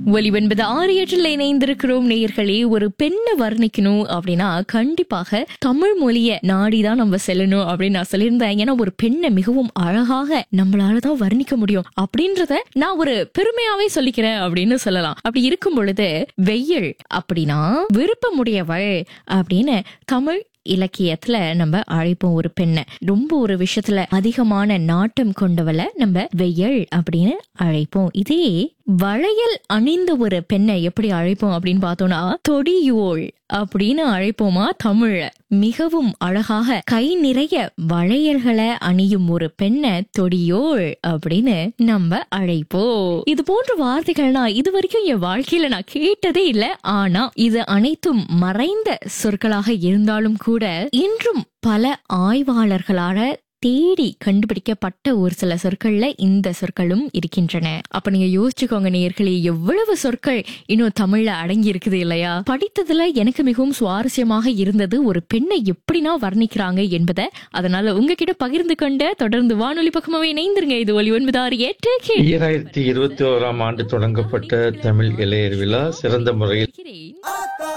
ஒலி ஒன்பது ஆறு எட்டில் இணைந்திருக்கிறோம் நேயர்களே ஒரு பெண்ணை வர்ணிக்கணும் அப்படின்னா கண்டிப்பாக தமிழ் மொழிய நாடிதான் நம்ம செல்லணும் அப்படின்னு நான் சொல்லியிருந்தேன் ஏன்னா ஒரு பெண்ணை மிகவும் அழகாக நம்மளாலதான் வர்ணிக்க முடியும் அப்படின்றத நான் ஒரு பெருமையாவே சொல்லிக்கிறேன் அப்படின்னு சொல்லலாம் அப்படி இருக்கும் பொழுது வெயில் அப்படின்னா விருப்பமுடையவள் அப்படின்னு தமிழ் இலக்கியத்துல நம்ம அழைப்போம் ஒரு பெண்ணை ரொம்ப ஒரு விஷயத்துல அதிகமான நாட்டம் கொண்டவளை நம்ம வெயல் அப்படின்னு அழைப்போம் இதே வளையல் அணிந்த ஒரு பெண்ணை எப்படி அழைப்போம் அப்படின்னு பார்த்தோம்னா தொடியோள் அப்படின்னு அழைப்போமா தமிழ மிகவும் அழகாக கை நிறைய வளையல்களை அணியும் ஒரு பெண்ணை தொடியோள் அப்படின்னு நம்ம அழைப்போம் இது போன்ற வார்த்தைகள்னா இது வரைக்கும் என் வாழ்க்கையில நான் கேட்டதே இல்ல ஆனா இது அனைத்தும் மறைந்த சொற்களாக இருந்தாலும் கூட இன்றும் பல ஆய்வாளர்களால தேடி கண்டுபிடிக்கப்பட்ட ஒரு சில சொற்கள்ல இந்த சொற்களும் இருக்கின்றன அப்ப நீங்க யோசிச்சுக்கோங்க நேர்களே எவ்வளவு சொற்கள் இன்னும் தமிழ்ல அடங்கி இருக்குது இல்லையா படித்ததுல எனக்கு மிகவும் சுவாரஸ்யமாக இருந்தது ஒரு பெண்ணை எப்படினா வர்ணிக்கிறாங்க என்பதை அதனால உங்ககிட்ட பகிர்ந்து கொண்ட தொடர்ந்து வானொலி பக்கமாவே இணைந்திருங்க இது ஒலி ஒன்பது ஆறு எட்டு கேள்வி ஈராயிரத்தி இருபத்தி ஓராம் ஆண்டு தொடங்கப்பட்ட தமிழ் இளையர் விழா சிறந்த முறையில் கேட்கிறேன்.